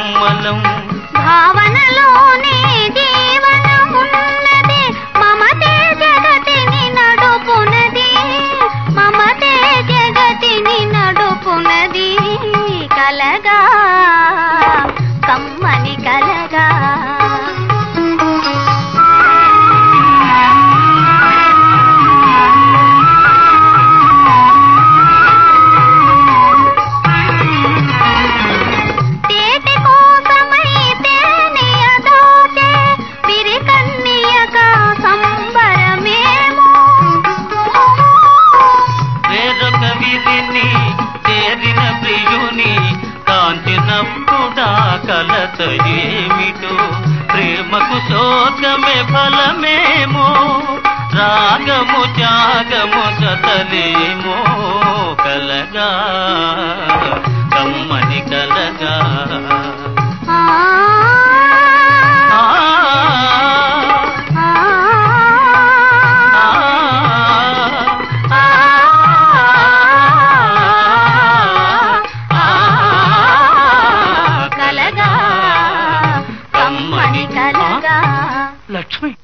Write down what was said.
కమ్మలం భావనలోనే జీవనమున్నది మమతే జగతిని నడుపునది మమతే జగతిని నడుపునది కలగా కమ్మని కలగా తేటి కోసమైతే నియదాచే పిరికన్నియక సంబరమేమో వేరొక విధిని చేరిన ప్రియుని కాంచినప్పుడా కలత ఏమిటో ప్రేమకు శోకమే ఫలమేమో రాగము త్యాగము సతలేమో కలగా కమ్మని కలగా ఆ ఆ, ఆ ఆ, ఆ కలగా కమ్మని కలగా లక్ష్మి